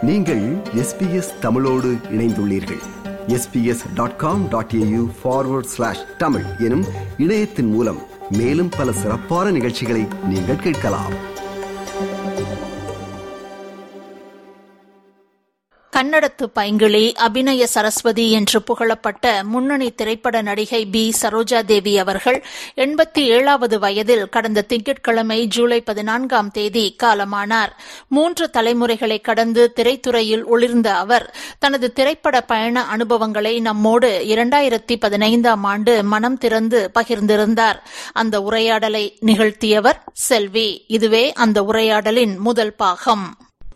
நீங்கள் எஸ்பிஎஸ் தமிழோடு இணைந்துள்ளீர்கள் SBS dot com dot AU forward slash Tamil எனும் இணையத்தின் மூலம் மேலும் பல சிறப்பான நிகழ்ச்சிகளை நீங்கள் கேட்கலாம் கன்னடத்து பைங்கிளி அபிநய சரஸ்வதி என்று புகழப்பட்ட முன்னணி திரைப்பட நடிகை பி சரோஜா தேவி அவர்கள் எண்பத்தி ஏழாவது வயதில் கடந்த திங்கட்கிழமை ஜூலை பதினான்காம் தேதி காலமானார் மூன்று தலைமுறைகளை கடந்து திரைத்துறையில் ஒளிர்ந்த அவர் தனது திரைப்பட பயண அனுபவங்களை நம்மோடு இரண்டாயிரத்தி பதினைந்தாம் ஆண்டு மனம் திறந்து பகிர்ந்திருந்தார் அந்த உரையாடலை நிகழ்த்தியவர் செல்வி இதுவே அந்த உரையாடலின் முதல் பாகம்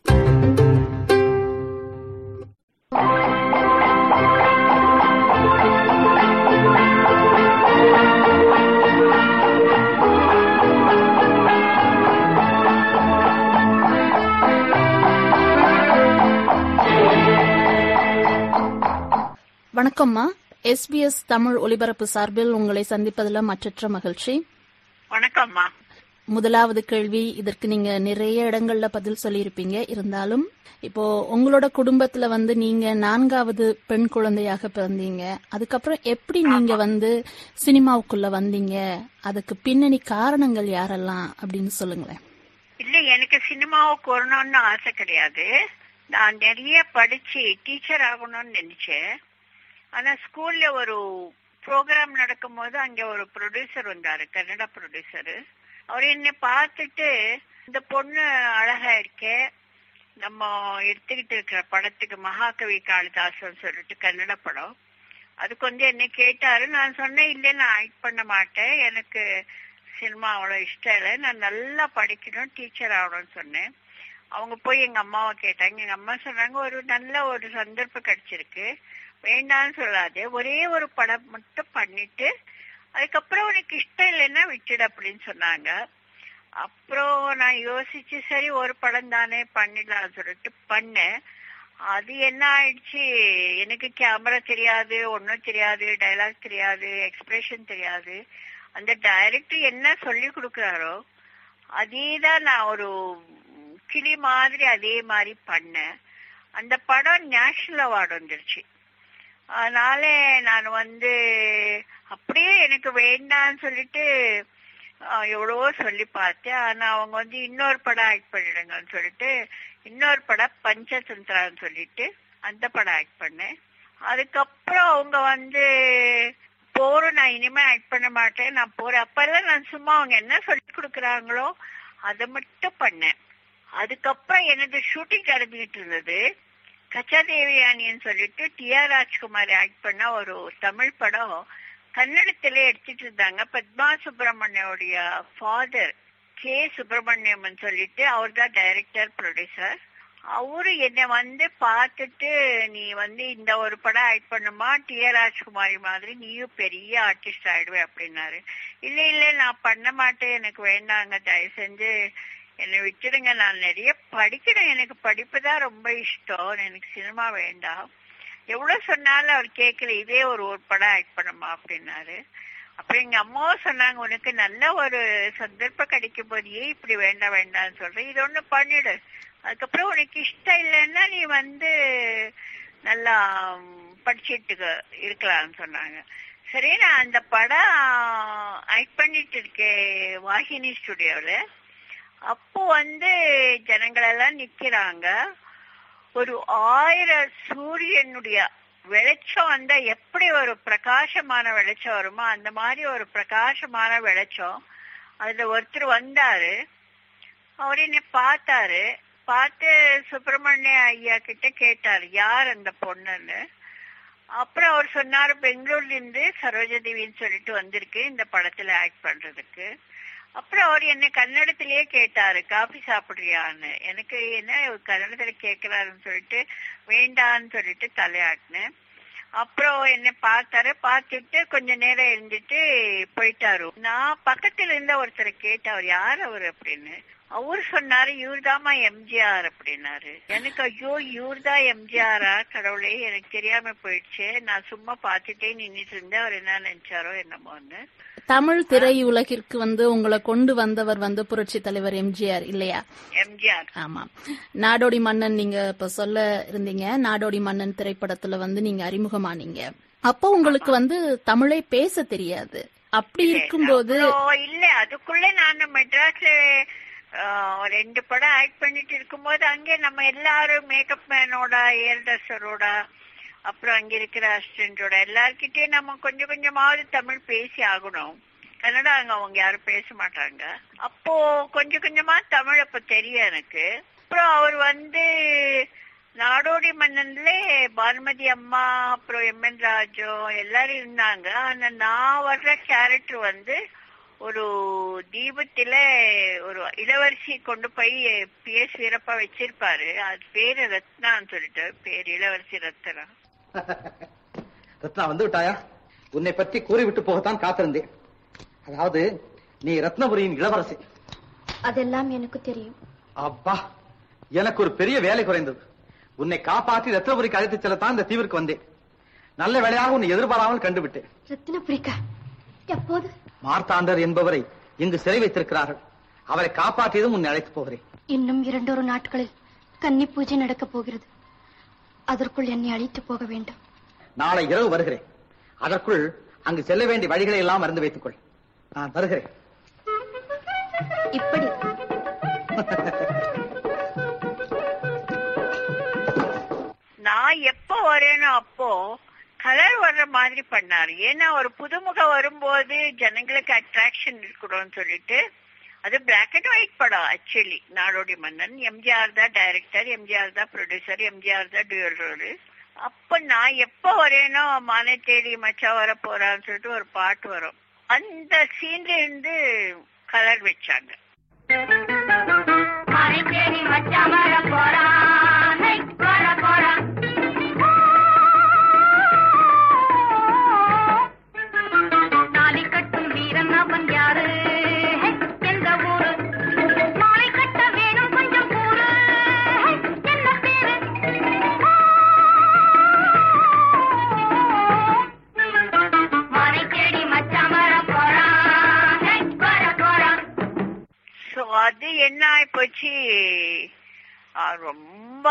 வணக்கம்மா எஸ்பிஎஸ் தமிழ் ஒலிபரப்பு சார்பில் உங்களை சந்திப்பதில் மற்றற்ற மகிழ்ச்சி வணக்கம்மா முதலாவது கேள்வி இதற்கு நீங்க நிறைய இடங்கள்ல பதில் சொல்லியிருப்பீங்க இருந்தாலும் இப்போ உங்களோட குடும்பத்துல வந்து நீங்க நான்காவது பெண் குழந்தையாக பிறந்தீங்க அதுக்கப்புறம் எப்படி நீங்க வந்து சினிமாவுக்குள்ள வந்தீங்க அதுக்கு பின்னணி காரணங்கள் யாரெல்லாம் அப்படின்னு சொல்லுங்களேன் இல்ல எனக்கு சினிமாவுக்கு வரணும்னு ஆசை கிடையாது நான் நிறைய படிச்சு டீச்சர் ஆகணும்னு நினைச்சேன் ஆனா ஸ்கூல்ல ஒரு ப்ரோக்ராம் நடக்கும் போது அங்க ஒரு ப்ரொடியூசர் வந்தாரு கன்னட ப்ரொடியூசர் அவர் என்னை பார்த்துட்டு இந்த பொண்ணு அழகா இருக்கே நம்ம எடுத்துக்கிட்டு இருக்கிற படத்துக்கு மகாகவி காளிதாசன் சொல்லிட்டு கன்னட படம் அதுக்கு வந்து என்ன கேட்டாரு நான் சொன்னேன் இல்லை நான் ஆக்ட் பண்ண மாட்டேன் எனக்கு சினிமா அவ்வளோ இஷ்டம் இல்லை நான் நல்லா படிக்கணும் டீச்சர் ஆகணும்னு சொன்னேன் அவங்க போய் எங்க அம்மாவை கேட்டாங்க எங்க அம்மா சொன்னாங்க ஒரு நல்ல ஒரு சந்தர்ப்பம் கிடைச்சிருக்கு வேண்டாம்னு சொல்லாது ஒரே ஒரு படம் மட்டும் பண்ணிட்டு அதுக்கப்புறம் உனக்கு இஷ்டம் இல்லைன்னா விட்டுடு அப்படின்னு சொன்னாங்க அப்புறம் நான் யோசிச்சு சரி ஒரு படம் தானே பண்ணிடலாம் சொல்லிட்டு பண்ணேன் அது என்ன ஆயிடுச்சு எனக்கு கேமரா தெரியாது ஒன்றும் தெரியாது டைலாக் தெரியாது எக்ஸ்பிரஷன் தெரியாது அந்த டைரக்டர் என்ன சொல்லி கொடுக்குறாரோ அதே தான் நான் ஒரு கிளி மாதிரி அதே மாதிரி பண்ணேன் அந்த படம் நேஷனல் அவார்டு வந்துருச்சு அதனால நான் வந்து அப்படியே எனக்கு வேண்டாம்னு சொல்லிட்டு எவ்வளவோ சொல்லி பார்த்தேன் ஆனா அவங்க வந்து இன்னொரு படம் ஆக்ட் பண்ணிடுங்கன்னு சொல்லிட்டு இன்னொரு படம் பஞ்சதந்திரான்னு சொல்லிட்டு அந்த படம் ஆக்ட் பண்ணேன் அதுக்கப்புறம் அவங்க வந்து போறோம் நான் இனிமே ஆக்ட் பண்ண மாட்டேன் நான் போறேன் அப்பெல்லாம் நான் சும்மா அவங்க என்ன சொல்லி கொடுக்குறாங்களோ அதை மட்டும் பண்ணேன் அதுக்கப்புறம் எனது ஷூட்டிங் நடந்துகிட்டு இருந்தது கச்சாதேவியானின்னு சொல்லிட்டு டி ஆர் ராஜ்குமார் ஆக்ட் பண்ண ஒரு தமிழ் படம் கன்னடத்திலே எடுத்துட்டு இருந்தாங்க பத்மா சுப்பிரமணியோடைய ஃபாதர் கே சுப்பிரமணியம் சொல்லிட்டு அவர் தான் டைரக்டர் ப்ரொடியூசர் அவரு என்னை வந்து பார்த்துட்டு நீ வந்து இந்த ஒரு படம் ஆக்ட் பண்ணுமா டி ஆர் ராஜ்குமாரி மாதிரி நீயும் பெரிய ஆர்டிஸ்ட் ஆயிடுவே அப்படின்னாரு இல்ல இல்ல நான் பண்ண மாட்டேன் எனக்கு வேண்டாங்க தயவு செஞ்சு என்னை விட்டுடுங்க நான் நிறைய படிக்கணும் எனக்கு படிப்பு தான் ரொம்ப இஷ்டம் எனக்கு சினிமா வேண்டாம் எவ்வளவு சொன்னாலும் அவர் கேட்கல இதே ஒரு ஒரு படம் ஆக்ட் பண்ணுமா அப்படின்னாரு அப்புறம் எங்க அம்மாவும் சொன்னாங்க உனக்கு நல்ல ஒரு சந்தர்ப்பம் கிடைக்கும் போது ஏன் இப்படி வேண்டாம் வேண்டாம்னு சொல்றேன் இது ஒண்ணு பண்ணிடு அதுக்கப்புறம் உனக்கு இஷ்டம் இல்லைன்னா நீ வந்து நல்லா படிச்சுட்டு இருக்கலாம்னு சொன்னாங்க சரி நான் அந்த படம் ஆக்ட் பண்ணிட்டு இருக்கேன் வாகினி ஸ்டுடியோல அப்போ வந்து ஜனங்களெல்லாம் நிக்கிறாங்க ஒரு ஆயிரம் சூரியனுடைய வெளிச்சம் வந்தா எப்படி ஒரு பிரகாசமான வெளிச்சம் வருமோ அந்த மாதிரி ஒரு பிரகாசமான வெளிச்சம் அதுல ஒருத்தர் வந்தாரு அவர் என்னை பார்த்தாரு பார்த்து சுப்பிரமணிய ஐயா கிட்ட கேட்டாரு யார் அந்த பொண்ணுன்னு அப்புறம் அவர் சொன்னாரு பெங்களூர்ல இருந்து சரோஜதேவின்னு சொல்லிட்டு வந்திருக்கு இந்த படத்துல ஆக்ட் பண்றதுக்கு அப்புறம் அவர் என்ன கன்னடத்திலேயே கேட்டாரு காபி சாப்பிடுறியான்னு எனக்கு என்ன கன்னடத்துல கேட்கிறாருன்னு சொல்லிட்டு வேண்டான்னு சொல்லிட்டு தலையாட்டினேன் அப்புறம் என்ன பார்த்தாரு பார்த்துட்டு கொஞ்ச நேரம் இருந்துட்டு போயிட்டாரு நான் பக்கத்துல இருந்த ஒருத்தரை கேட்டேன் அவர் யார் அவர் அப்படின்னு அவர் சொன்னாரு இவர்தாமா எம்ஜிஆர் அப்படின்னாரு எனக்கு ஐயோ இவர்தான் எம்ஜிஆரா கடவுளே எனக்கு தெரியாம போயிடுச்சு நான் சும்மா பார்த்துட்டே நின்றுட்டு இருந்தேன் அவர் என்ன நினைச்சாரோ என்னமோன்னு தமிழ் திரையுலகிற்கு வந்து உங்களை கொண்டு வந்தவர் வந்து புரட்சி தலைவர் எம்ஜிஆர் இல்லையா எம்ஜிஆர் ஆமா நாடோடி மன்னன் நீங்க இப்ப சொல்ல இருந்தீங்க நாடோடி மன்னன் திரைப்படத்துல வந்து நீங்க அறிமுகமானீங்க அப்போ உங்களுக்கு வந்து தமிழை பேச தெரியாது அப்படி இருக்கும்போது அப்புறம் இல்ல அதுக்குள்ள நான் மெட்ராஸ்ல ஆஹ், ரெண்டு படம் ஆக்ட் பண்ணிட்டு இருக்கும்போது அங்கே நம்ம எல்லாரும் மேக்கப் மேனோட ஏர்டஸரோட அப்புறம் அங்க இருக்கிற அசிஸ்டன்டோட எல்லார்கிட்டயும் நம்ம கொஞ்சம் கொஞ்சமாவது தமிழ் பேசி ஆகணும் கன்னடா அங்க அவங்க யாரும் பேச மாட்டாங்க அப்போ கொஞ்சம் கொஞ்சமா தமிழ் அப்ப தெரியும் எனக்கு அப்புறம் அவர் வந்து நாடோடி மன்னன்ல பானுமதி அம்மா அப்புறம் எம் என் ராஜு எல்லாரும் இருந்தாங்க ஆனா நான் வர்ற கேரக்டர் வந்து ஒரு தீபத்தில ஒரு இளவரசி கொண்டு போய் பி எஸ் வீரப்பா வச்சிருப்பாரு அது பேரு ரத்னான்னு சொல்லிட்டு பேர் இளவரசி ரத்னா ரத்னா வந்து விட்டாயா உன்னை பற்றி கூறிவிட்டு போகத்தான் காத்திருந்தேன் அதாவது நீ ரத்னபுரியின் இளவரசி அதெல்லாம் எனக்கு தெரியும் அப்பா எனக்கு ஒரு பெரிய வேலை குறைந்தது உன்னை காப்பாற்றி ரத்னபுரிக்கு அழைத்துச் செல்லத்தான் இந்த தீவிற்கு வந்தேன் நல்ல வேலையாக உன்னை எதிர்பாராமல் கண்டுவிட்டேன் ரத்தினபுரிக்கா எப்போது மார்த்தாண்டர் என்பவரை இங்கு சிறை வைத்திருக்கிறார்கள் அவரை காப்பாற்றியதும் உன்னை அழைத்து போகிறேன் இன்னும் இரண்டொரு நாட்களில் கன்னி பூஜை நடக்கப் போகிறது அதற்குள் என்னை அழைத்து போக வேண்டும் நாளை இரவு வருகிறேன் அதற்குள் அங்கு செல்ல வேண்டிய வழிகளை எல்லாம் அறிந்து வைத்துக் கொள் நான் வருகிறேன் இப்படி நான் எப்ப வரேனோ அப்போ கலர் வர்ற மாதிரி பண்ணாரு ஏன்னா ஒரு புதுமுகம் வரும்போது ஜனங்களுக்கு அட்ராக்ஷன் இருக்கணும்னு சொல்லிட்டு அது பிளாக் அண்ட் ஒயிட் படம் ஆக்சுவலி நாடோடி மன்னன் எம்ஜிஆர் தான் டைரக்டர் எம்ஜிஆர் தான் ப்ரொடியூசர் எம்ஜிஆர் தான் டியூல் ரோல் அப்ப நான் எப்ப வரேனோ மானை தேடி மச்சா வர போறான்னு சொல்லிட்டு ஒரு பாட்டு வரும் அந்த சீன்ல இருந்து கலர் வச்சாங்க மறைச்சேரி மச்சான் வர போறான் ஹை, வர போறான் தாலி கட்டும் வீரன் அவன் யாரு ஹை, எந்த ஊரு மாலை கட்ட வேணும் கொஞ்சம் கூறு ஹை, என்ன பேரு மறைச்சேரி மச்சான் வர போறான் ஹை, வர போறான் சோ அது என்ன ஆயிப்போச்சு ஆ, ரொம்ப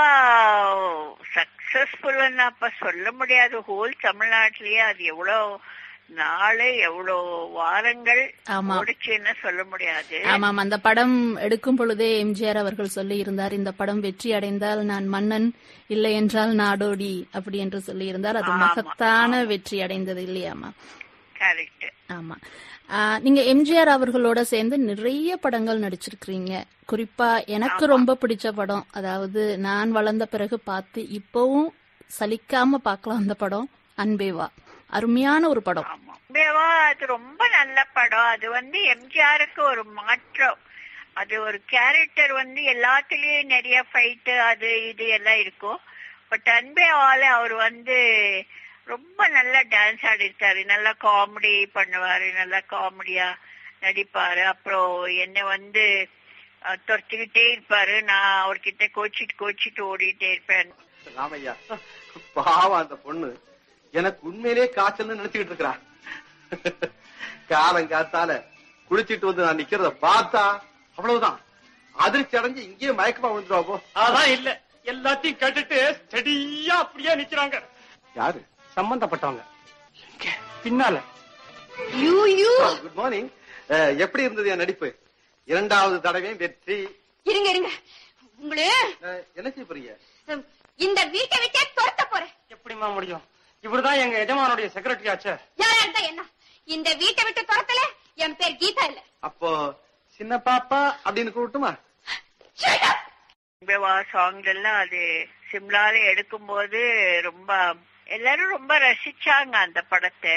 சக்சஸ்ஃபுல்னு அப்ப சொல்ல முடியாது ஹோல் தமிழ்நாட்டிலேயே அது எவ்வளவு நாளு எவ்வளவு வாரங்கள் ஆமா. ஓடுச்சுன்னு சொல்ல முடியாது ஆமாம் அந்த படம் எடுக்கும் பொழுதே எம்ஜிஆர் அவர்கள் சொல்லி இருந்தார் இந்த படம் வெற்றி அடைந்தால் நான் மன்னன் இல்லை என்றால் நாடோடி அப்படி என்று சொல்லி இருந்தார் அது ஆமா, மகத்தான வெற்றி அடைந்தது இல்லையாமா கரெக்ட் ஆமா ஆ, நீங்க எம்ஜிஆர் அவர்களோட சேர்ந்து நிறைய படங்கள் நடிச்சிருக்கிறீங்க குறிப்பா எனக்கு ரொம்ப பிடிச்ச படம் அதாவது நான் வளர்ந்த பிறகு பார்த்து இப்பவும் சலிக்காம பார்க்கலாம் அந்த படம் அன்பேவா அருமையான ஒரு படம் ஆமா உண்மையாவா அது ரொம்ப நல்ல படம் அது வந்து எம்ஜிஆருக்கு ஒரு மாற்றம் அது ஒரு கேரக்டர் வந்து எல்லாத்துலயும் நிறைய ஃபைட்டு அது இது எல்லாம் இருக்கும் பட் அன்பேவால அவர் வந்து ரொம்ப நல்லா டான்ஸ் ஆடிருக்காரு நல்லா காமெடி பண்ணுவாரு நல்லா காமெடியா நடிப்பாரு அப்புறம் என்னை வந்து அஹ், துரத்திக்கிட்டே இருப்பாரு நான் அவர்கிட்ட கோச்சிட்டு கோச்சிட்டு ஓடிட்டே இருப்பேன் ராமையா பாவம் அந்த பொண்ணு எனக்கு உண்மையிலே காய்ச்சல்னு நினைச்சுக்கிட்டு இருக்கிறா காலம் காத்தால குளிச்சிட்டு வந்து நான் நிக்கிறத பார்த்தா அவ்வளவுதான் அதிர்ச்சி அடைஞ்சு இங்கேயே மயக்கமா வந்துருவா போ அதான் இல்ல எல்லாத்தையும் கேட்டுட்டு ஸ்டடியா அப்படியே நிக்கிறாங்க யாரு சம்பந்தப்பட்டவங்க எங்க? பின்னால குட் மார்னிங் எப்படி இருந்தது என் நடிப்பு இரண்டாவது தடவையும் வெற்றி இருங்க இருங்க உங்களே அஹ், என்ன செய்ய போறீங்க இந்த வீட்டை விட்டே துரத்த போறேன் எப்படிம்மா முடியும் இவர்தான் எங்க எஜமானுடைய செக்ரட்டரி ஆச்சே யாரா இருந்தா என்ன இந்த வீட்டை விட்டு துரத்தல என் பேர் கீதா இல்ல அப்போ சின்ன பாப்பா அப்படின்னு கூப்பிட்டுமா அன்பேவா சாங் எல்லாம் அது சிம்லால எடுக்கும்போது ரொம்ப எல்லாரும் ரொம்ப ரசிச்சாங்க அந்த படத்தை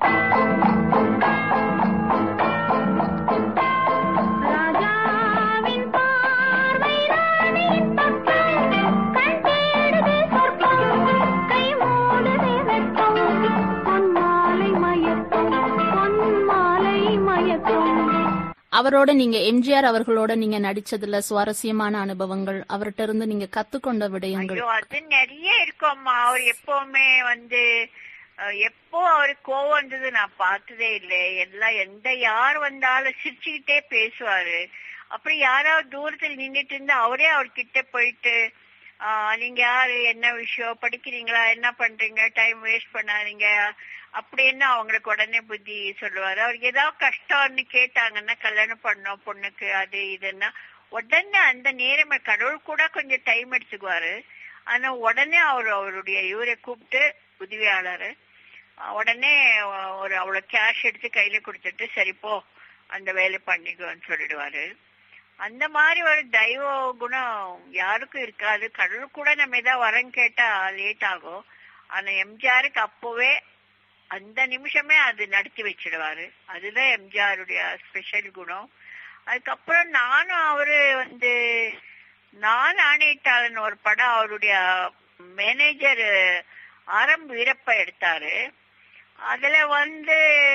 ராஜாவின் பார்வை ராணியின் பக்கம் கண் தேடுதே சொர்க்கம் கை மூடுதே வெட்கம் பொன்மாலை மயக்கம் பொன்மாலை மயக்கம் அவரோட நீங்க எம்ஜிஆர் அவர்களோட நீங்க நடிச்சதுல சுவாரஸ்யமான அனுபவங்கள் அவர்கிட்ட இருந்து நீங்க கத்துக்கொண்ட விடயங்கள் ஐயோ அது நிறைய இருக்கும்மா அவர் எப்பவுமே வந்து அஹ், எப்போ அவருக்கு கோவம் வந்தது நான் பார்த்ததே இல்லை எல்லாம் எந்த யார் வந்தாலும் சிரிச்சுக்கிட்டே பேசுவாரு அப்படி யாராவது தூரத்தில் நின்னுட்டு இருந்தா அவரே அவர்கிட்ட போயிட்டு ஆஹ், நீங்க யாரு என்ன விஷயம் படிக்கிறீங்களா என்ன பண்றீங்க டைம் வேஸ்ட் பண்ணாதீங்க அப்படின்னு அவங்களுக்கு உடனே புத்தி சொல்லுவாரு அவருக்கு ஏதாவது கஷ்டம்னு கேட்டாங்கன்னா கல்யாணம் பண்ணோம் பொண்ணுக்கு அது இதுன்னா உடனே அந்த நேரம் கடவுள் கூட கொஞ்சம் டைம் எடுத்துக்குவாரு ஆனா உடனே அவர் அவருடைய இவரை கூப்பிட்டு உதவியாளர் உடனே ஒரு அவ்வளவு கேஷ் எடுத்து கையில கொடுத்துட்டு சரி போ அந்த வேலை பண்ணிக்கோன்னு சொல்லிடுவாரு அந்த மாதிரி ஒரு தெய்வ குணம் யாருக்கும் இருக்காது கடவுள் கூட நம்ம ஏதாவது வரம் கேட்டா லேட் ஆகும் ஆனா எம்ஜிஆருக்கு அப்போவே அந்த நிமிஷமே அது நடத்தி வச்சிடுவாரு அதுதான் எம்ஜிஆருடைய ஸ்பெஷல் குணம் அதுக்கப்புறம் நானும் அவரு வந்து நான் ஆணையிட்டாளன் ஒரு படம் அவருடைய மேனேஜர் ஆரம் வீரப்ப எடுத்தாரு அதுல வந்து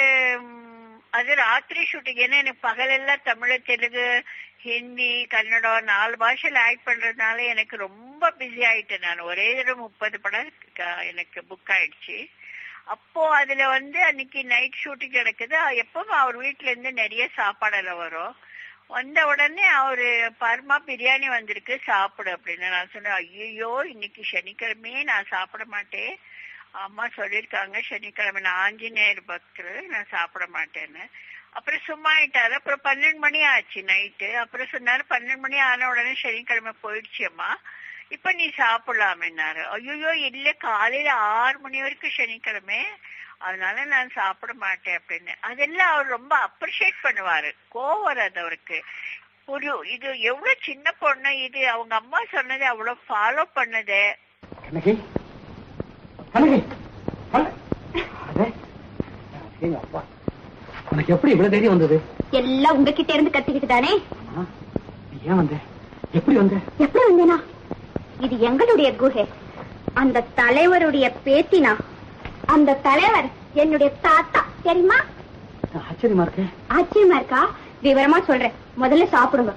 ம், அது ராத்திரி ஷூட்டிங் ஏன்னா எனக்கு பகலெல்லாம் தமிழ் தெலுங்கு ஹிந்தி கன்னடம் நாலு பாஷையில ஆக்ட் பண்றதுனால எனக்கு ரொம்ப பிஸி ஆயிட்டேன் நான் ஒரே தடவை முப்பது படம் க- எனக்கு புக் ஆயிடுச்சு அப்போ அதுல வந்து அன்னைக்கு நைட் ஷூட்டிங் நடக்குது எப்பவும் அவர் வீட்ல இருந்து நிறைய சாப்பாடெல்லாம் வரும் வந்த உடனே அவரு பர்மா பிரியாணி வந்திருக்கு சாப்பிடு அப்படின்னு நான் சொன்னேன் ஐயோ இன்னைக்கு சனிக்கிழமையே நான் சாப்பிட மாட்டேன் அம்மா சொல்லியிருக்காங்க சனிக்கிழமை நான் ஆஞ்சநேயர் பக்தர் நான் சாப்பிட மாட்டேன்னு அப்புறம் சும்மா ஆயிட்டாரு அப்புறம் பன்னெண்டு மணி ஆச்சு நைட்டு அப்புறம் சொன்னாரு பன்னெண்டு மணி ஆன உடனே சனிக்கிழமை போயிடுச்சு அம்மா இப்ப நீ சாப்பிடலாமேன்னாரு ஐயோ இல்ல காலையில ஆறு மணி வரைக்கும் சனிக்கிழமை அதனால நான் சாப்பிட மாட்டேன் அப்படின்னு அதெல்லாம் அவர் ரொம்ப அப்ரிஷியேட் பண்ணுவாரு கோவம் வராது அவருக்கு ஒரு இது எவ்வளவு சின்ன பொண்ணு இது அவங்க அம்மா சொன்னது அவ்வளவு ஃபாலோ பண்ணது கண்ணகி கண்ணகி கண்ண- அடே, எங்க அப்பா உனக்கு எப்படி இவ்வளவு தைரியம் வந்தது எல்லாம் உங்ககிட்ட இருந்து கத்துக்கிட்டு தானே ஆ, நீ ஏன் வந்த எப்படி வந்த எப்படி வந்தேனா இது எங்களுடைய குகை அந்த தலைவருடைய பேத்தினா அந்த தலைவர் என்னுடைய தாத்தா தெரியுமா ஆச்சரியமா இருக்கேன் ஆச்சரியமா இருக்கா விவரமா சொல்றேன் முதல்ல சாப்பிடுங்க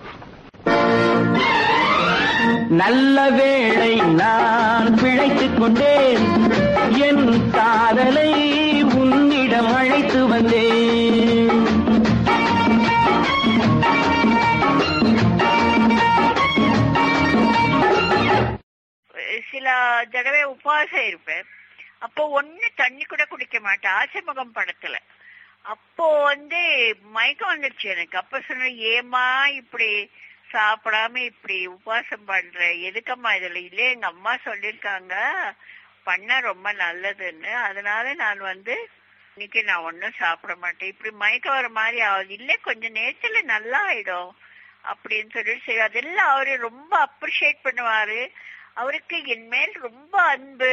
நல்ல வேளை நான் பிழைத்துக் கொண்டேன் என் காதலை உன்னிடம் அழைத்து வந்தேன் சில தடவை உபவாசம் இருப்பேன் அப்போ ஒண்ணு தண்ணி கூட குடிக்க மாட்டேன் ஆசைமுகம் படத்துல அப்போ வந்து மயக்கம் வந்துருச்சு எனக்கு அப்ப சொன்ன ஏமா இப்படி சாப்பிடாம இப்படி உபவாசம் பண்ற எதுக்கம்மா இதுல இல்ல எங்க அம்மா சொல்லிருக்காங்க பண்ண ரொம்ப நல்லதுன்னு அதனால நான் வந்து இன்னைக்கு நான் ஒண்ணும் சாப்பிட மாட்டேன் இப்படி மயக்கம் வர மாதிரி ஆகுது இல்ல கொஞ்ச நேரத்துல நல்லா ஆயிடும் அப்படின்னு சொல்லிட்டு சரி அதெல்லாம் அவரு ரொம்ப அப்ரிஷியேட் பண்ணுவாரு அவருக்கு என் மேல் ரொம்ப அன்பு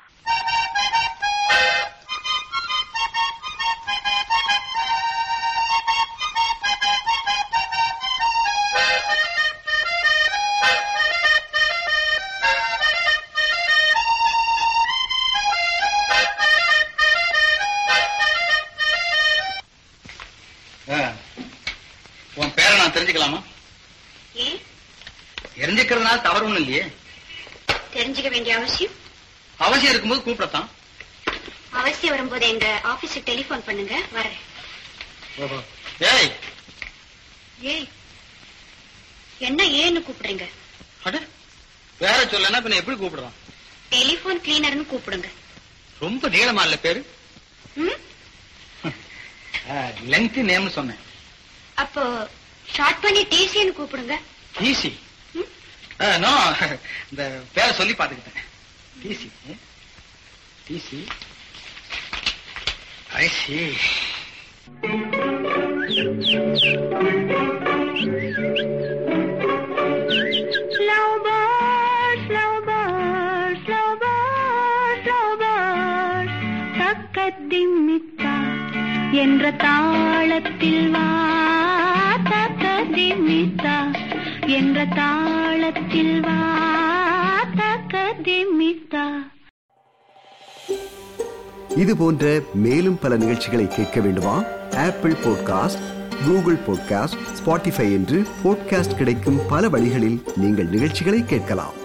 உன் பேரை நான் தெரிஞ்சுக்கலாமா ஏன் தெரிஞ்சுக்கிறதுனால தவறு ஒண்ணும் இல்லையே தெரிஞ்சுக்க வேண்டிய அவசியம் அவசியம் இருக்கும்போது கூப்பிடத்தான் அவசியம் வரும்போது எங்க ஆபீஸுக்கு டெலிபோன் பண்ணுங்க வரேன் ஏய் ஏய் என்ன ஏன்னு கூப்பிடுறீங்க அட வேற சொல்லனா பின்ன எப்படி கூப்பிடுறான் டெலிபோன் கிளீனர்னு கூப்பிடுங்க ரொம்ப நீளமா இல்ல பேரு ம்? லெங்க் நேம்னு சொன்னேன் அப்போ ஷார்ட் பண்ணி டிசின்னு கூப்பிடுங்க ஈசி ம்? நோ இந்த பேரை சொல்லி பாத்துக்கிட்டேன் டிசி டிசி ஐ சி Slow bird, slow bird, slow bird, slow bird. தக்கதிமித்தா என்ற தாளத்தில் வா தக்கதிமித்தா என்ற தாளத்தில் வா தக்கதிமித்தா இது போன்ற மேலும் பல நிகழ்ச்சிகளை கேட்க வேண்டுமா Apple podcast Google podcast Spotify என்று பாட்காஸ்ட் கிடைக்கும் பல வழிகளில் நீங்கள் நிகழ்ச்சிகளை கேட்கலாம்